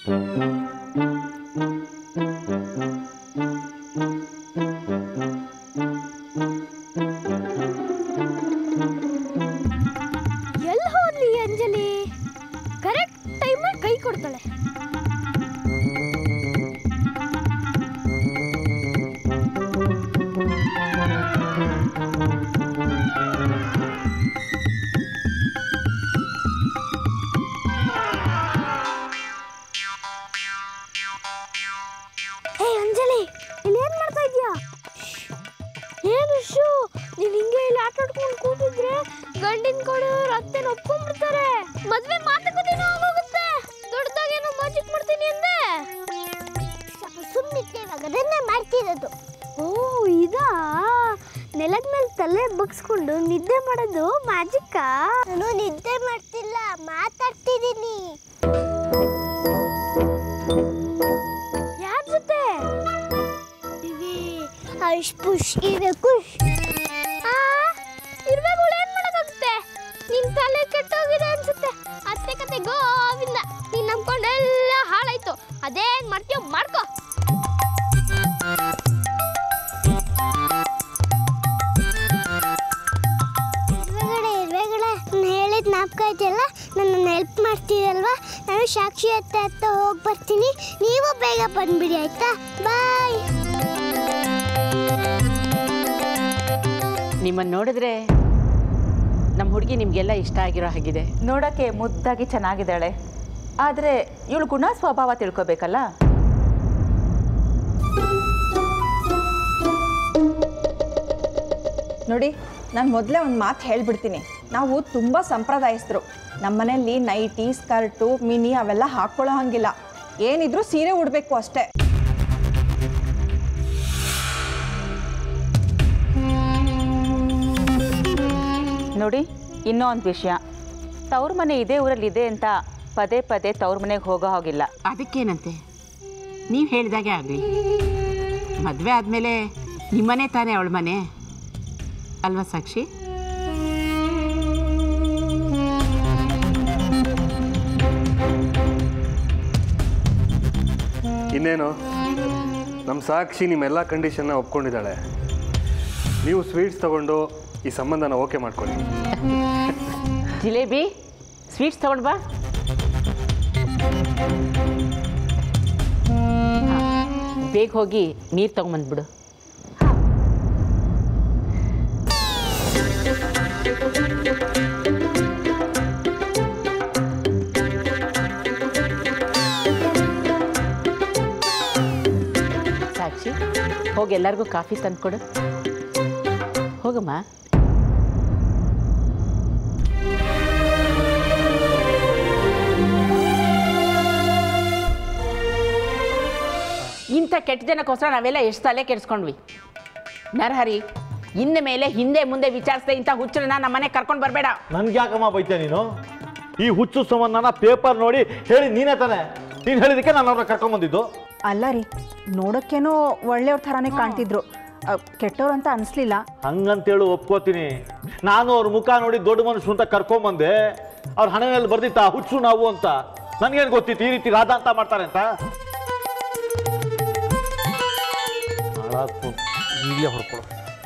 ಎಲ್ಲಿ ಹೋದ್ಲಿ ಈ ಅಂಜಲಿ ಕರೆಕ್ಟ್ ಟೈಮಲ್ಲಿ ಕೈ ಕೊಡ್ತಾಳೆ ಏ ಅಂಜಲಿ ಇಲ್ಲಿ ಏನ್ ಮಾಡ್ತಾ ಇದೀಯಾ ಏನು ಶೂ ನೀನ್ ಹಿಂಗೆ ಇಲ್ಲಿ ಆಟ ಆಡ್ಕೊಂಡು ಕೂತಿದ್ರೆ ಗಂಡಿನ ಕಡೆಯವ್ರು ಅತ್ತೆನ ಒಪ್ಕೊಂಡ್ಬಿಡ್ತಾರೆ ಮದ್ವೆ ಮಾತುಕತೆನೂ ಆಗೋಗುತ್ತೆ ದೊಡ್ಡದಾಗೇನೋ ಮ್ಯಾಜಿಕ್ ಮಾಡ್ತೀನಿ ಅಂದೆ ಸುಮ್ಮನೆ ಇವಾಗ ಅದನ್ನೇ ಮಾಡ್ತಿರೋದು ಓ ಇದಾ ನೆಲದ ಮೇಲೆ ತಲೆ ಬಗ್ಸ್ಕೊಂಡು ನಿದ್ದೆ ಮಾಡೋದು ಮ್ಯಾಜಿಕ್ಕಾ ನಾನು ನಿದ್ದೆ ಮಾಡ್ತಿಲ್ಲ ಮಾತಾಡ್ತಿದ್ದೀನಿ ಯಾರ ಜೊತೆ ಐಶ್ ಪುಷ್ ಇವೆ ಖುಷ್ ಇರ್ಬೇಕು ಏನ್ ಮಾಡಕ್ಕಾಗುತ್ತೆ ನಿನ್ ತಲೆ ಕೆಟ್ಟೋಗಿದೆ ಅನ್ಸುತ್ತೆ ಅತ್ತೆ ಕತೆ ಗೋವಿಂದ ನೀನ್ ನಂಬ್ಕೊಂಡೆಲ್ಲ ಹಾಳಾಯ್ತು ಅದೇನ್ ಮಾಡ್ತೀಯೋ ಮಾಡ್ಕೋ ಹೇಳಿದ ಜ್ಞಾಪಕ ಇದೆಯಲ್ಲ ನನ್ನನ್ನು ಹೆಲ್ಪ್ ಮಾಡ್ತೀರಲ್ವಾ ನಾನು ಸಾಕ್ಷಿ ಹತ್ತ ಹತ್ತ ಹೋಗಿ ಬರ್ತೀನಿ ನೀವು ಬೇಗ ಬಂದ್ಬಿಡಿ ಆಯ್ತಾ ಬಾಯ್ ನಿಮ್ಮನ್ನು ನೋಡಿದ್ರೆ ನಮ್ಮ ಹುಡುಗಿ ನಿಮಗೆಲ್ಲ ಇಷ್ಟ ಆಗಿರೋ ಹಾಗಿದೆ ನೋಡೋಕ್ಕೆ ಮುದ್ದಾಗಿ ಚೆನ್ನಾಗಿದ್ದಾಳೆ ಆದರೆ ಇವಳು ಗುಣ ಸ್ವಭಾವ ತಿಳ್ಕೊಬೇಕಲ್ಲ ನೋಡಿ ನಾನು ಮೊದಲೇ ಒಂದು ಮಾತು ಹೇಳ್ಬಿಡ್ತೀನಿ ನಾವು ತುಂಬ ಸಂಪ್ರದಾಯಸ್ಥರು ನಮ್ಮ ಮನೆಯಲ್ಲಿ ನೈಟಿ ಸ್ಕರ್ಟು ಮಿನಿ ಅವೆಲ್ಲ ಹಾಕ್ಕೊಳ್ಳೋ ಹಂಗಿಲ್ಲ ಏನಿದ್ರು ಸೀರೆ ಉಡಬೇಕು ಅಷ್ಟೇ ನೋಡಿ ಇನ್ನೂ ಒಂದು ವಿಷಯ ತವ್ರ ಮನೆ ಇದೇ ಊರಲ್ಲಿ ಇದೆ ಅಂತ ಪದೇ ಪದೇ ತವ್ರ ಮನೆಗೆ ಹೋಗೋ ಹಾಗಿಲ್ಲ ಅದಕ್ಕೇನಂತೆ ನೀವು ಹೇಳಿದಾಗೆ ಆಗಲಿ ಮದುವೆ ಆದಮೇಲೆ ನಿಮ್ಮನೆ ತಾನೇ ಅವಳ ಮನೆ ಅಲ್ವಾ ಸಾಕ್ಷಿ ಇನ್ನೇನು ನಮ್ಮ ಸಾಕ್ಷಿ ನಿಮ್ಮೆಲ್ಲ ಕಂಡೀಷನ್ನ ಒಪ್ಕೊಂಡಿದ್ದಾಳೆ ನೀವು ಸ್ವೀಟ್ಸ್ ತಗೊಂಡು ಈ ಸಂಬಂಧನ ಓಕೆ ಮಾಡ್ಕೊಳ್ಳಿ ಜಿಲೇಬಿ ಸ್ವೀಟ್ಸ್ ತಗೊಂಡು ಬಾ ಹಾ, ಬೇಗ ಹೋಗಿ ನೀರು ತಗೊಂಬಂದ್ಬಿಡು ಸಾಕ್ಷಿ ಹೋಗಿ ಎಲ್ಲರಿಗೂ ಕಾಫಿ ತಂದ್ಕೊಡು ಹೋಗಮ್ಮ ಇಂಥ ಕೆಟ್ಟ ಜನಕ್ಕೋಸ್ಕರ ನಾವೆಲ್ಲ ಎಷ್ಟು ತಲೆ ಕೆಡಿಸ್ಕೊಂಡ್ವಿ ನರಹರಿ ಇನ್ನು ಮೇಲೆ ಹಿಂದೆ ಮುಂದೆ ವಿಚಾರಿಸದೆ ಇಂಥ ಹುಚ್ಚರನ್ನ ನಮ್ಮ ಮನೆಗೆ ಕರ್ಕೊಂಡು ಬರಬೇಡ ನನ್ಗೆ ಯಾಕಮ್ಮ ಬೈತೆ ನೀನು ಈ ಹುಚ್ಚು ಸಂಬಂಧನ ಪೇಪರ್ ನೋಡಿ ಹೇಳಿ ನೀನೇ ತಾನೆ ನೀನು ಹೇಳಿದಕ್ಕೆ ನಾನು ಅವ್ರನ್ನ ಕರ್ಕೊಂಬಂದಿದ್ದು ಅಲ್ಲ ರೀ ನೋಡೋಕ್ಕೇನೋ ಒಳ್ಳೆಯವ್ರ ಥರನೇ ಕಾಣ್ತಿದ್ರು ಕೆಟ್ಟವ್ರು ಅಂತ ಅನಿಸ್ಲಿಲ್ಲ ಹಂಗಂತೇಳು ಒಪ್ಕೋತೀನಿ ನಾನು ಅವ್ರ ಮುಖ ನೋಡಿ ದೊಡ್ಡ ಮನುಷ್ಯರು ಅಂತ ಕರ್ಕೊಂಬಂದೆ ಅವ್ರ ಹಣೆ ಮೇಲೆ ಬರ್ದಿತ್ತ ಹುಚ್ಚು ನಾವು ಅಂತ ನನ್ಗೇನು ಗೊತ್ತಿತ್ತು ಈ ರೀತಿ ರಾಧ ಅಂತ ಮಾಡ್ತಾರೆ ಅಂತ ಈಗಲೇ ಹೊಡ್ಕೊಡು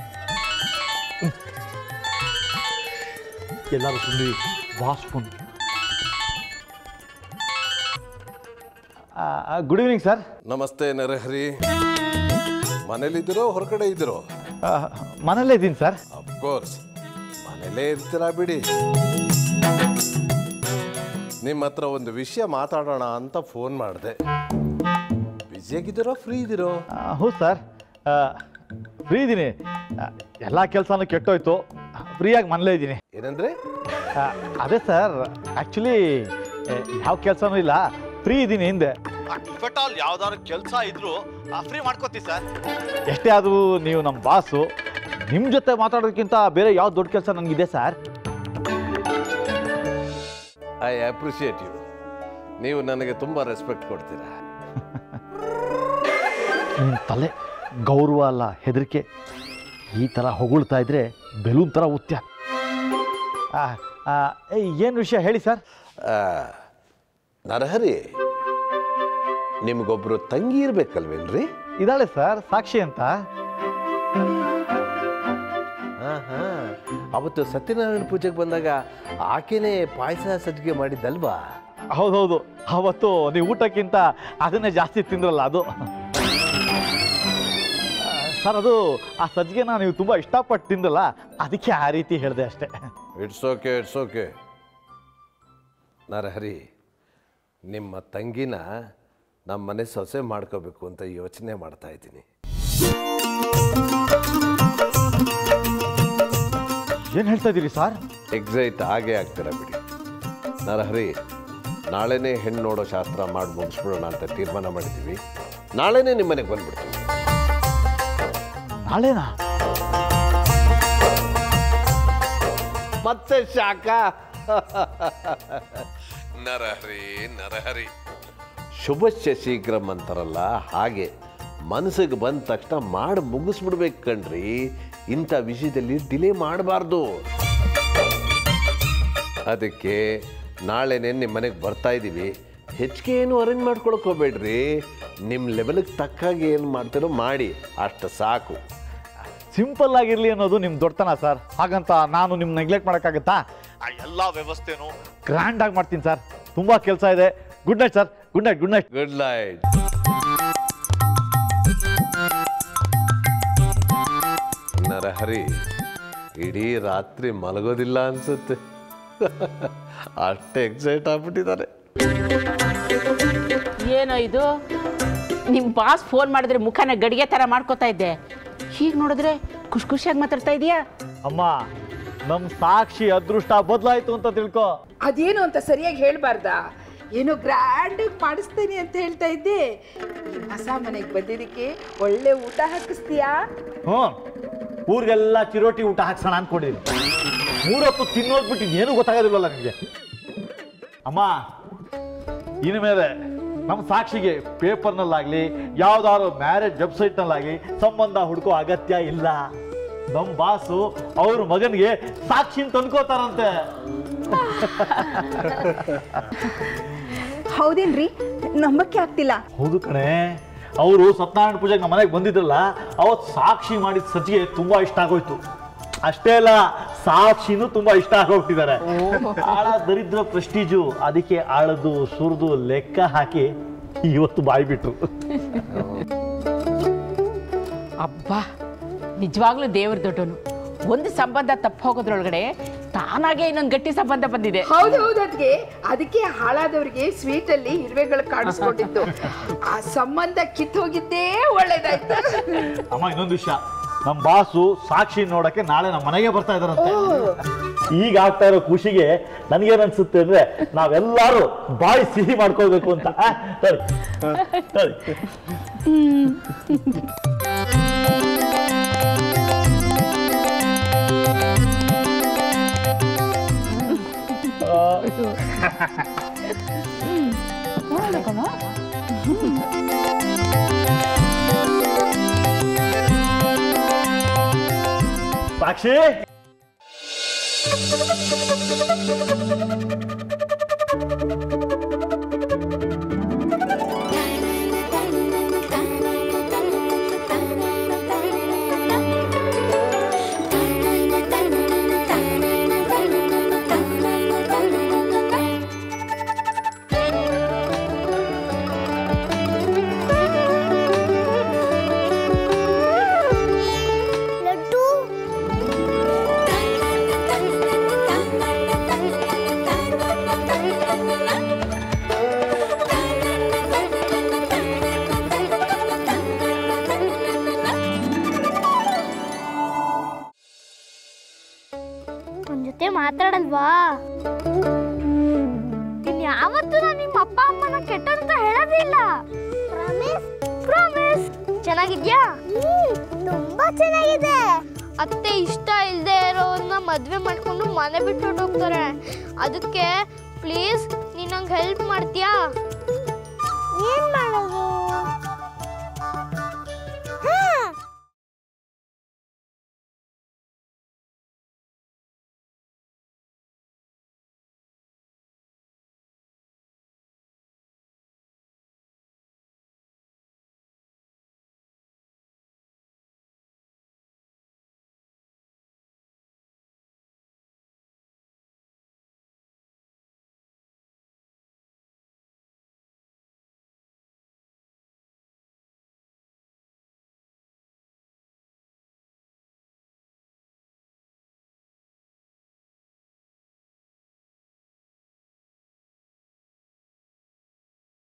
ಎಲ್ಲರೂ ಸುಂದಿ ವಾಸ್ಪುನ್ ಗುಡ್ ಈವ್ನಿಂಗ್ ಸರ್ ನಮಸ್ತೆ ನರಹರಿ ಮನೇಲಿದ್ದೀರೋ ಹೊರಗಡೆ ಇದ್ದೀರೋ ಮನೇಲೇ ಇದ್ದೀನಿ ಸರ್ ಅಫ್ಕೋರ್ಸ್ ಮನೇಲೇ ಇರ್ತೀರಾ ಬಿಡಿ ನಿಮ್ಮ ಹತ್ರ ಒಂದು ವಿಷಯ ಮಾತಾಡೋಣ ಅಂತ ಫೋನ್ ಮಾಡಿದೆ ಬ್ಯುಸಿಯಾಗಿದ್ದೀರೋ ಫ್ರೀ ಇದ್ದೀರೋ ಹೌದು ಸರ್ ಫ್ರೀ ಇದ್ದೀನಿ ಎಲ್ಲ ಕೆಲಸನೂ ಕೆಟ್ಟೋಯ್ತು ಫ್ರೀಯಾಗಿ ಮನೇಲೇ ಇದ್ದೀನಿ ಏನಂದ್ರೆ ಆ, ಅದೇ ಸರ್ ಆ್ಯಕ್ಚುಲಿ ಯಾವ ಕೆಲಸನೂ ಇಲ್ಲ ಫ್ರೀ ಇದ್ದೀನಿ ಹಿಂದೆ ಬಟ್ ಆಲ್ ಯಾವ್ದಾದ್ರು ಕೆಲಸ ಇದ್ರು ಫ್ರೀ ಮಾಡ್ಕೋತೀವಿ ಸರ್ ಎಷ್ಟೇ ಆದರೂ ನೀವು ನಮ್ಮ ಬಾಸು ನಿಮ್ಮ ಜೊತೆ ಮಾತಾಡೋದಕ್ಕಿಂತ ಬೇರೆ ಯಾವ ದೊಡ್ಡ ಕೆಲಸ ನನಗಿದೆ ಸರ್ ಐ ಅಪ್ರಿಷಿಯೇಟ್ ಯು ನೀವು ನನಗೆ ತುಂಬ ರೆಸ್ಪೆಕ್ಟ್ ಕೊಡ್ತೀರಾ ನಿಮ್ಮ ತಲೆ ಗೌರವ ಅಲ್ಲ ಹೆದರಿಕೆ ಈ ಥರ ಹೊಗಳ್ತಾ ಇದ್ರೆ ಬೆಲೂನ್ ಥರ ಉತ್ಯ ಏನು ವಿಷಯ ಹೇಳಿ ಸರ್ ಆ, ನರಹರಿ ನಿಮ್ಗೊಬ್ರು ತಂಗಿ ಇರ್ಬೇಕಲ್ವೇನ್ರಿ ಇದ್ದಾಳೆ ಸರ್ ಸಾಕ್ಷಿ ಅಂತ ಹಾ ಹಾ ಅವತ್ತು ಸತ್ಯನಾರಾಯಣ ಪೂಜೆಗೆ ಬಂದಾಗ ಆಕೆನೇ ಪಾಯಸ ಸಜ್ಜಿಗೆ ಮಾಡಿದ್ದಲ್ವಾ ಹೌದೌದು ಅವತ್ತು ನೀವು ಊಟಕ್ಕಿಂತ ಅದನ್ನೇ ಜಾಸ್ತಿ ತಿಂದ್ರಲ್ಲ ಅದು ಸರ್ ಅದು ಆ ಸಜ್ಜಿಗೆನ ನೀವು ತುಂಬ ಇಷ್ಟಪಟ್ಟು ತಿಂದ್ರಲ್ಲ ಅದಕ್ಕೆ ಆ ರೀತಿ ಹೇಳಿದೆ ಅಷ್ಟೇ it's okay it's okay Narahari ನಿಮ್ಮ ತಂಗಿನ ನಮ್ಮ ಮನೆ ಸೊಸೆ ಮಾಡ್ಕೋಬೇಕು ಅಂತ ಯೋಚನೆ ಮಾಡ್ತಾ ಇದ್ದೀನಿ ಏನು ಹೇಳ್ತಾ ಇದ್ದೀರಿ ಸರ್ ಎಕ್ಸೈಟ್ ಆಗೇ ಆಗ್ತೀರ ಬಿಡಿ ನರಹರಿ ನಾಳೆನೇ ಹೆಣ್ಣು ನೋಡೋ ಶಾಸ್ತ್ರ ಮಾಡಿ ಮುಗಿಸ್ಬಿಡೋಣ ಅಂತ ತೀರ್ಮಾನ ಮಾಡಿದ್ದೀವಿ ನಾಳೆನೇ ನಿಮ್ಮ ಮನೆಗೆ ಬಂದ್ಬಿಡ್ತೀವಿ ನಾಳೆನಾ ಮತ್ತೆ ಶಾಖ ನರಹರಿ ನರಹರಿ ಶುಭಶ್ಯ ಶೀಘ್ರಂ ಅಂತಾರಲ್ಲ ಹಾಗೆ ಮನಸ್ಸಿಗೆ ಬಂದ ತಕ್ಷಣ ಮಾಡಿ ಮುಗಿಸ್ಬಿಡ್ಬೇಕು ಕಣ್ರಿ ಇಂಥ ವಿಷಯದಲ್ಲಿ ಡಿಲೇ ಮಾಡಬಾರ್ದು ಅದಕ್ಕೆ ನಾಳೆನೇ ನಿಮ್ಮ ಮನೆಗೆ ಬರ್ತಾ ಇದ್ದೀವಿ ಹೆಚ್ಚಿಗೆ ಏನು ಅರೇಂಜ್ ಮಾಡ್ಕೊಳಕ್ ಹೋಗ್ಬೇಡ್ರಿ ನಿಮ್ಮ ಲೆವೆಲ್ಗೆ ತಕ್ಕಾಗಿ ಏನು ಮಾಡ್ತೀರೋ ಮಾಡಿ ಅಷ್ಟು ಸಾಕು ಸಿಂಪಲ್ ಆಗಿರ್ಲಿ ಅನ್ನೋದು ನಿಮ್ಮ ದೊಡ್ಡತನ ಸರ್ ಹಾಗಂತ ನಾನು ನಿಮ್ಮ ನೆಗ್ಲೆಕ್ಟ್ ಮಾಡೋಕ್ಕಾಗತ್ತಾ ಆ ಎಲ್ಲ ವ್ಯವಸ್ಥೆನೂ ಗ್ರ್ಯಾಂಡ್ ಆಗಿ ಮಾಡ್ತೀನಿ ಸರ್ ತುಂಬ ಕೆಲಸ ಇದೆ good night sir good night good night good night Narahari ಇಡೀ ರಾತ್ರಿ ಮಲಗೋದಿಲ್ಲ ಅನ್ಸುತ್ತೆ ಅಷ್ಟು ಎಕ್ಸೈಟ್ ಆಗ್ಬಿಟ್ಟಿದ್ದಾರೆ ಏನೋ ಇದು ನಿಮ್ಮ ಬಾಸ್ ಫೋನ್ ಮಾಡಿದ್ರೆ ಮುಖನ ಗಡಿಗೆ ಥರ ಮಾಡ್ಕೋತಾ ಇದ್ದೆ ಹೀಗೆ ನೋಡಿದ್ರೆ ಖುಷಿ ಖುಷಿಯಾಗಿ ಮಾತಾಡ್ತಾ ಇದೀಯಾ ಅಮ್ಮ ನಮ್ಮ ಸಾಕ್ಷಿ ಅದೃಷ್ಟ ಬದಲಾಯಿತು ಅಂತ ತಿಳ್ಕೊ ಅದೇನು ಅಂತ ಸರಿಯಾಗಿ ಹೇಳ್ಬಾರ್ದಾ ಏನೋ ಗ್ರ್ಯಾಂಡ್ ಮಾಡಿಸ್ತೇನೆ ಅಂತ ಹೇಳ್ತಾ ಇದ್ದೆ ಈ ಹೊಸ ಮನೆಗೆ ಬಂದಿದ್ದಕ್ಕೆ ಒಳ್ಳೆ ಊಟ ಹಾಕಿಸ್ತೀಯಾ ಹ್ಞೂ ಊರಿಗೆಲ್ಲ ಚಿರೋಟಿ ಊಟ ಹಾಕ್ಸೋಣ ಅನ್ಕೊಂಡಿದ್ದೀನಿ ಮೂರೊತ್ತು ತಿನ್ನೋದು ಬಿಟ್ಟು ಏನು ಗೊತ್ತಾಗೋದಿಲ್ವಲ್ಲ ನಿಮಗೆ ಅಮ್ಮ ಇನ್ನು ಮೇಲೆ ನಮ್ಮ ಸಾಕ್ಷಿಗೆ ಪೇಪರ್ನಲ್ಲಾಗಲಿ ಯಾವ್ದಾದ್ರು ಮ್ಯಾರೇಜ್ ವೆಬ್ಸೈಟ್ನಲ್ಲಾಗಲಿ ಸಂಬಂಧ ಹುಡುಕೋ ಅಗತ್ಯ ಇಲ್ಲ ನಮ್ಮ ಬಾಸು ಅವ್ರ ಮಗನಿಗೆ ಸಾಕ್ಷಿನ ತಂದ್ಕೋತಾರಂತೆ ಹೌದೇನ್ರಿ ನಂಬಕ್ಕೆ ಆಗ್ತಿಲ್ಲ ಹೌದು ಕಣೆ ಅವರು ಸತ್ಯನಾರಾಯಣ ಪೂಜೆಗೆ ನಮ್ಮ ಮನೆಗೆ ಬಂದಿದ್ರಲ್ಲ ಅವತ್ತು ಸಾಕ್ಷಿ ಮಾಡಿದ ಸಜ್ಜಿಗೆ ತುಂಬಾ ಇಷ್ಟ ಆಗೋಯ್ತು ಅಷ್ಟೇ ಅಲ್ಲ ಸಾಕ್ಷಿನೂ ತುಂಬಾ ಇಷ್ಟ ಆಗೋಗ್ತಿದ್ದಾರೆ ಆಳ ದರಿದ್ರ ಪ್ರೆಸ್ಟೀಜು ಅದಕ್ಕೆ ಆಳದು ಸುರಿದು ಲೆಕ್ಕ ಹಾಕಿ ಇವತ್ತು ಬಾಯಿ ಬಿಟ್ರು ಅಬ್ಬಾ ನಿಜವಾಗ್ಲೂ ದೇವ್ರ ದೊಡ್ಡನು ಒಂದು ಸಂಬಂಧ ತಪ್ಪು ಹೋಗೋದ್ರೊಳಗಡೆ ತಾನಾಗೆ ಇನ್ನೊಂದು ಗಟ್ಟಿ ಸಂಬಂಧ ಬಂದಿದೆ ಹೌದು ಹೌದು ಅದಕ್ಕೆ ಅದಕ್ಕೆ ಹಾಳಾದವ್ರಿಗೆ ಸ್ವೀಟ್ ಅಲ್ಲಿ ಇರುವೆಗಳು ಕಾಣಿಸ್ಕೊಂಡಿತ್ತು ಆ ಸಂಬಂಧ ಕಿತ್ತು ಹೋಗಿದ್ದೇ ಒಳ್ಳೇದಾಯ್ತು ಅಮ್ಮ ಇನ್ನೊಂದು ವಿಷಯ ನಮ್ಮ ಬಾಸು ಸಾಕ್ಷಿ ನೋಡಕ್ಕೆ ನಾಳೆ ನಮ್ಮ ಮನೆಗೆ ಬರ್ತಾ ಇದಾರಂತೆ ಈಗ ಆಗ್ತಾ ಇರೋ ಖುಷಿಗೆ ನನ್ಗೇನ್ ಅನ್ಸುತ್ತೆ ಅಂದ್ರೆ ನಾವೆಲ್ಲರೂ ಬಾಯಿ ಸಿಹಿ ಮಾಡ್ಕೋಬೇಕು ಅಂತ ಆ? ಸರಿ ಸರಿ ಸಾಕ್ಷಿ ಲಡ್ಡು ನನ್ ಜೊತೆ ಮಾತಾಡಲ್ವಾ ಇನ್ ಯಾವತ್ತೂ ನಾನು ನಿಮ್ಮ ಅಪ್ಪ ಅಮ್ಮನ ಕೆಟ್ಟಂತ ಹೇಳೋದಿಲ್ಲ ಪ್ರಾಮಿಸ್ ಪ್ರಾಮಿಸ್ ಚೆನ್ನಾಗಿದ್ಯಾ ತುಂಬಾ ಚೆನ್ನಾಗಿದೆ ಅತ್ತೆ ಇಷ್ಟ ಇಲ್ಲದೆ ಇರೋನ್ನ ಮದ್ವೆ ಮಾಡ್ಕೊಂಡು ಮನೆ ಬಿಟ್ಟು ಹೋಗ್ತಾರೆ ಅದಕ್ಕೆ ಪ್ಲೀಸ್ ನೀನ್ ನಂಗೆ ಹೆಲ್ಪ್ ಮಾಡ್ತೀಯಾ